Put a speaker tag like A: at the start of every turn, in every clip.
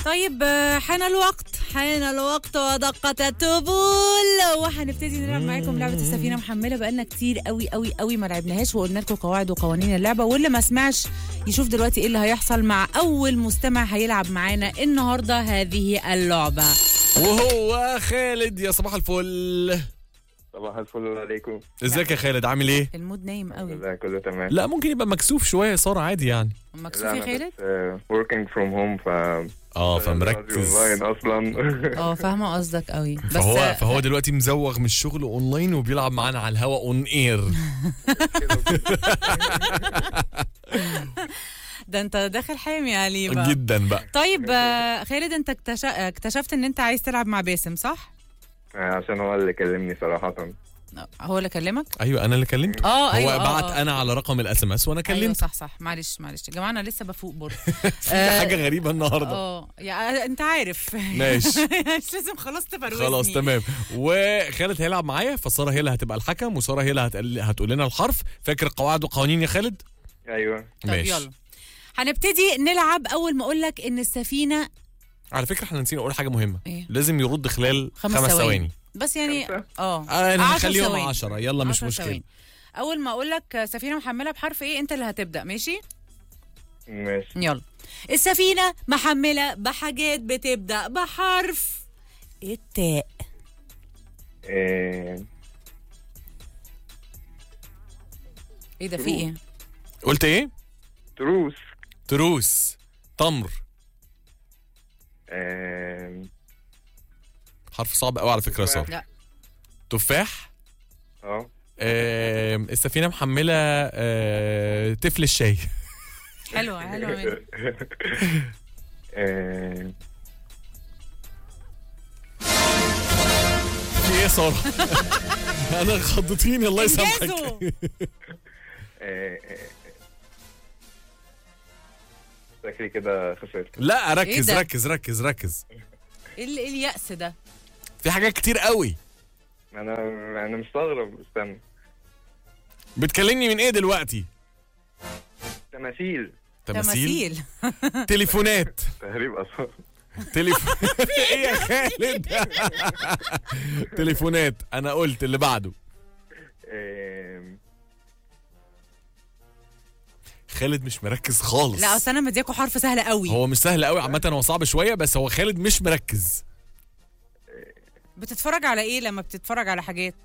A: طيب آه، حان الوقت حان الوقت ودقت الطبول وهنبتدي نلعب معاكم لعبه السفينه محمله بقالنا كتير قوي قوي قوي ما لعبناهاش وقلنا لكم قواعد وقوانين اللعبه واللي ما سمعش يشوف دلوقتي ايه اللي هيحصل مع اول مستمع هيلعب معانا النهارده هذه اللعبه
B: وهو خالد يا صباح الفل
C: صباح الفل عليكم
B: ازيك يا خالد عامل ايه
A: المود نايم قوي
C: لا كله تمام
B: لا ممكن يبقى مكسوف شويه يا ساره عادي يعني
A: مكسوف
C: لا
A: يا
C: أنا
A: خالد
C: بس آه، working from home ف
B: اه فمركز
C: اونلاين اصلا
A: اه فاهمه قصدك قوي بس
B: فهو
A: آه،
B: فهو دلوقتي مزوغ من الشغل اونلاين وبيلعب معانا على الهوا اون اير
A: ده انت داخل حامي عليه بقى
B: جدا بقى
A: طيب آه، خالد انت اكتش- اكتشفت ان انت عايز تلعب مع باسم صح؟
C: عشان هو اللي كلمني صراحة
A: هو اللي كلمك؟
B: ايوه انا اللي كلمته
A: اه
B: هو
A: ايوه آه،
B: بعت
A: آه.
B: انا على رقم الاس ام اس وانا
A: ايوه
B: كلمت
A: صح صح معلش معلش يا جماعه انا لسه بفوق برضه
B: في حاجه غريبه النهارده
A: اه يا انت عارف
B: ماشي.
A: مش لازم خلاص تفروزني
B: خلاص تمام وخالد هيلعب معايا فساره هي اللي هتبقى الحكم وساره هي اللي هتقل... هتقول لنا الحرف فاكر القواعد والقوانين يا خالد
C: ايوه
A: طب يلا هنبتدي نلعب اول ما اقول لك ان السفينه
B: على فكره احنا نسينا نقول حاجه مهمه
A: ايه
B: لازم يرد خلال
A: خمس
B: خمس,
A: ثواني.
B: ثواني
A: بس يعني
C: خمسة؟
A: اه
B: آه
A: عشر
B: نخليهم
A: ثواني.
B: 10 يلا مش
A: عشر
B: مشكله
A: ثواني. اول ما اقول لك سفينه محمله بحرف ايه انت اللي هتبدا ماشي
C: ماشي
A: يلا السفينه محمله بحاجات بتبدا بحرف التاء
C: آه،
A: ايه ده في ايه
B: قلت ايه
C: تروس
B: تروس تمر
C: آه،
B: حرف صعب قوي على فكره يا ساره
A: لا
B: تفاح
C: اه
B: آه السفينه محمله آه طفل الشاي
A: حلوه حلوه منك
C: آه،
B: في ايه يا ساره انا خضتيني الله
A: انجزوا.
B: يسامحك
C: آه، آه، شكلي كده خسرت
B: لا ركز
A: ده؟
B: ركز ركز ركز
A: ايه ال- إيه اليأس ده
B: في حاجات كتير قوي
C: انا انا مستغرب استنى
B: بتكلمني من ايه دلوقتي
C: تماثيل
B: تماثيل
A: تماثيل
B: تليفونات
C: تهريب اصلا
B: تليفون ايه يا خالد تليفونات انا قلت اللي بعده
C: آه،
B: خالد مش مركز خالص
A: لا اصل انا مدياكوا حرف سهل قوي
B: هو مش سهل قوي عامه هو صعب شويه بس هو خالد مش مركز
A: بتتفرج على ايه لما بتتفرج على حاجات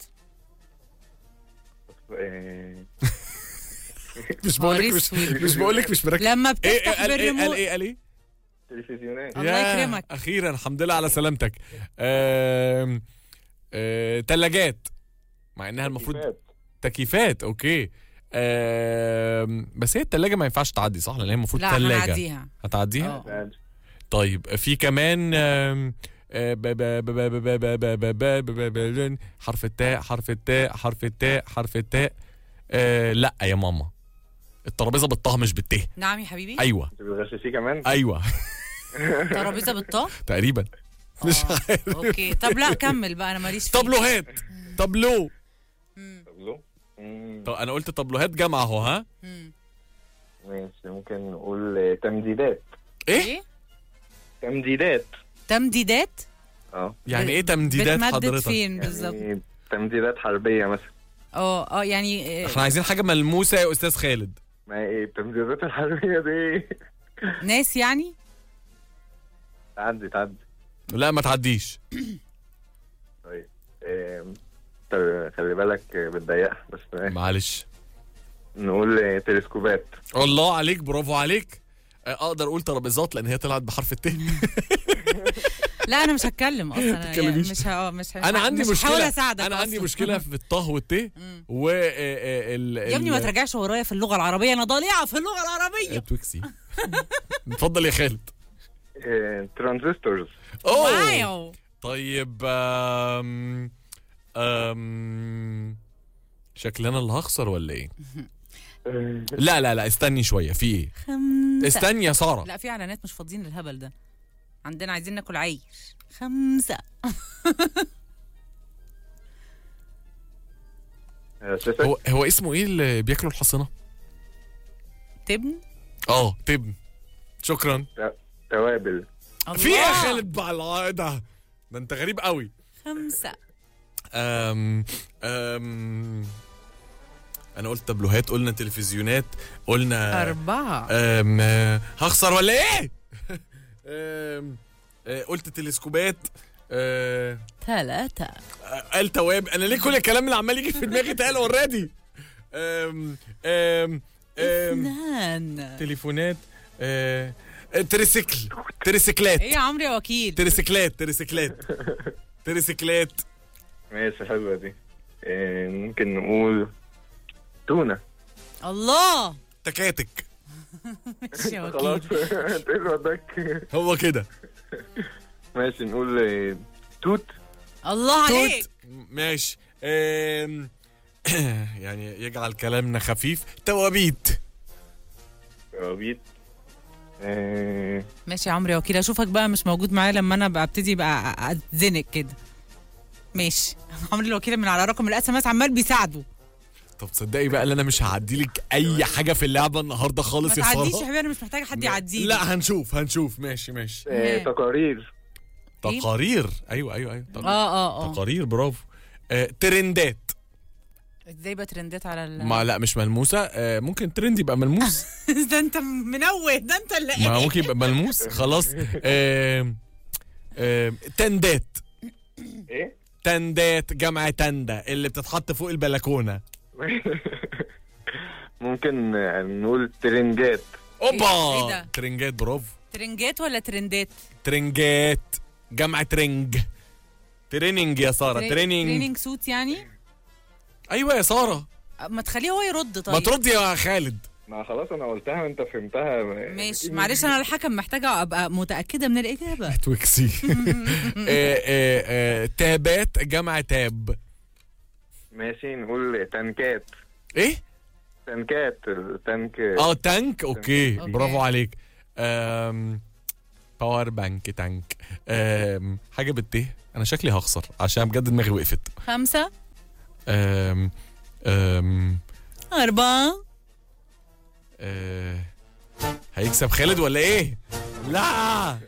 C: آه،
B: مش بقول لك مش
A: أسود.
B: مش بقول لك مش مركز
A: لما
B: ايه إيه
A: بتفتح
B: قال ايه قال
A: بالريموت
B: ايه قال ايه
C: تلفزيونات
A: الله
B: ياه،
A: يكرمك.
B: اخيرا الحمد لله على سلامتك آم، آه، تلاجات مع انها المفروض
C: تكييفات.
B: تكييفات اوكي آم، بس هي التلاجة ما ينفعش تعدي صح لان هي المفروض
A: لا
B: تلاجة
A: هنعديها
B: هتعديها
A: اه
B: طيب في كمان آم، آه، ب- ب- ب- ب- ب- ب- ب- ب- ب- ب- ب- ب- حرف التاء حرف التاء حرف التاء حرف التاء آه، لا يا ماما الترابيزه بالطه مش بالته
A: نعم يا حبيبي
B: ايوه
C: انت بتغششيه كمان
B: ايوه
A: ترابيزه بالطه
B: تقريبا مش
A: آه،
B: عارف
A: اوكي طب لا كمل بقى انا ماليش فيه
B: طابلوهات طابلو
A: مم،
C: طابلو مم،
B: طب انا قلت طابلوهات جامعه اهو ها
A: مم.
C: ماشي ممكن نقول آه، تمديدات
B: ايه
A: ايه
C: تمديدات
A: تمديدات
C: اه
B: يعني ايه تمديدات
A: بتمدد
B: حضرتك
A: فين بالظبط
C: يعني تمديدات حربية مثلا
A: اه اه يعني
B: احنا عايزين حاجه ملموسه يا استاذ خالد
C: ما هي ايه التمديدات الحربية دي ايه؟
A: ناس يعني
C: تعدي تعدي
B: لا ما تعديش
C: طيب آم، طب خلي بالك آه، بتضيقها بس آه،
B: معلش
C: نقول آه، تلسكوبات
B: الله عليك برافو عليك آه، اقدر اقول ترابيزات لان هي طلعت بحرف الت
A: لا انا مش هتكلم اصلا أنا يعني
B: تتكلميش.
A: مش ه... مش ه...
B: انا عندي
A: مش هحاول
B: مشكله
A: اساعدك
B: انا عندي
A: أصلاً.
B: مشكله في الطه والت
A: مم.
B: و آه، آه، ال
A: يا ابني ما
B: ال-
A: ترجعش ورايا في اللغه العربيه انا ضليعه في اللغه العربيه
B: تويكسي اتفضل يا خالد
C: آه، ترانزستورز
B: اوه
A: واو
B: طيب آم آم شكلنا اللي هخسر ولا ايه
C: آه،
B: لا لا لا استني شويه في ايه
A: خمسه
B: استني يا ساره
A: لا في اعلانات مش فاضيين للهبل ده عندنا عايزين ناكل عيش خمسه
C: آه، سيسك
B: هو هو اسمه ايه اللي بياكلوا الحصنه
A: تبن
B: اه تبن شكرا
C: توابل
B: في ايه يا
A: الله.
B: خالد بقى الع- ده ده انت غريب قوي
A: خمسة
B: أم أم انا قلت تابلوهات قلنا تلفزيونات قلنا
A: أربعة
B: أم آه، هخسر ولا ايه أم آه، قلت تلسكوبات أه
A: ثلاثة
B: قال تواب انا ليه كل الكلام اللي عمال يجي في دماغي اتقال اوريدي أم أم أم
A: اثنان
B: تليفونات أه تريسيكل تريسيكلات
A: ايه يا عمرو يا وكيل
B: تريسيكلات تريسيكلات تريسيكلات
C: ماشي حلوة دي آه، ممكن نقول تونة
A: الله
B: تكاتك
A: ماشي يا
C: خلاص
A: وكيل
C: انت ايه ودك
B: هو كده
C: ماشي نقول آه، توت
A: الله عليك
B: توت ماشي أم يعني يجعل كلامنا خفيف توابيت
C: ربيط آه،
A: ماشي يا عمرو يا وكيل اشوفك بقى مش موجود معايا لما انا بقى ابتدي بقى اتزنق كده ماشي عمرو الوكيل من على رقم الاس ام اس عمال بيساعده
B: طب تصدقي بقى ان انا مش هعدي لك اي حاجه في اللعبه النهارده
A: ما
B: خالص يا
A: تعديش يا
B: ساره
A: حبيبي انا مش محتاجه حد يعديني
B: لا هنشوف هنشوف ماشي ماشي
C: آه،
A: مم.
C: تقارير
A: إيه؟
B: تقارير ايوه ايوه ايوه تق-
A: اه اه اه
B: تقارير برافو آه، ترندات
A: ازاي بقى ترندات على ال
B: ما لا مش ملموسه آه، ممكن ترند يبقى ملموس
A: ده انت منوه ده انت اللي
B: ما ممكن يبقى ملموس خلاص آه، آه، تندات
C: ايه
B: تندات جمع تندة اللي بتتحط فوق البلكونه
C: ممكن آه، نقول ترنجات
A: إيه
B: اوبا
A: ده؟
B: ترنجات برافو
A: ترنجات ولا ترندات
B: ترنجات جمع ترنج تريننج يا ساره
A: تري-
B: تريننج
A: تريننج سوت يعني
B: ايوه يا ساره
A: ما تخليه هو يرد طيب
B: ما تردي يا خالد
C: ما خلاص انا قلتها وانت فهمتها
A: ماشي معلش انا الحكم محتاجه ابقى متاكده من الاجابه
B: توكسي آه، آه، آه، تابات جمع تاب
C: ماشي نقول تنكات
B: ايه
C: تنكات التنك
B: اه تانك اوكي
A: أوكي.
B: برافو عليك آم، باور بانك تانك آم، حاجه بالته انا شكلي هخسر عشان بجد دماغي وقفت
A: خمسة
B: آم، آم،
A: أربعة
B: آه، هيكسب خالد ولا ايه لا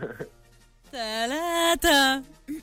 A: ثلاثة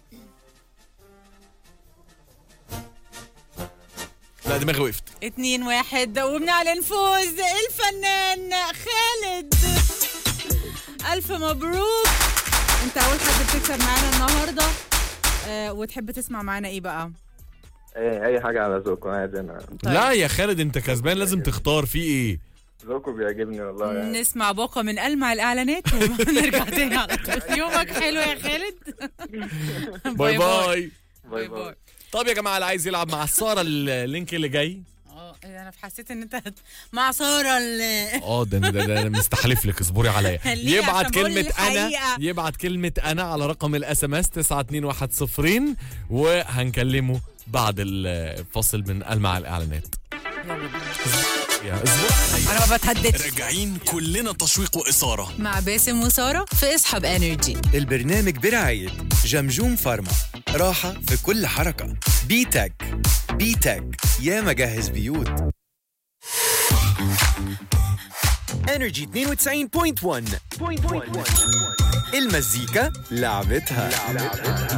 B: لا دماغي وقفت
A: اتنين واحد وبنعلن فوز الفنان خالد ألف مبروك أنت أول حد بتكسب معانا النهاردة آه وتحب تسمع معانا إيه بقى؟
C: ايه اي حاجه على ذوقكم عادي انا
B: لا يا خالد انت كسبان لازم تختار في ايه
C: ذوقكم بيعجبني والله يعني
A: نسمع باقة من ألمع الإعلانات ونرجع تاني على طول يومك حلو يا خالد
B: باي باي
C: باي باي
B: طب يا جماعه اللي عايز يلعب مع ساره اللينك اللي جاي
A: اه انا حسيت ان انت هت- مع ساره ال-
B: اه ده ده, ده, ده أنا مستحلف لك اصبري عليا
A: ليه؟
B: يبعت
A: عشان بقول
B: كلمة أنا
A: الحقيقة.
B: يبعت كلمة أنا على رقم الاس ام اس 92110 وهنكلمه بعد الفصل من المع الإعلانات يا اسبوع
A: انا ما بتهددش
B: راجعين كلنا تشويق وإثارة
A: مع باسم وساره في اصحاب انرجي
D: البرنامج برعاية جمجوم فارما راحة في كل حركة بيتك بيتك يا مجهز بيوت انرجي 92.1 المزيكا لعبتها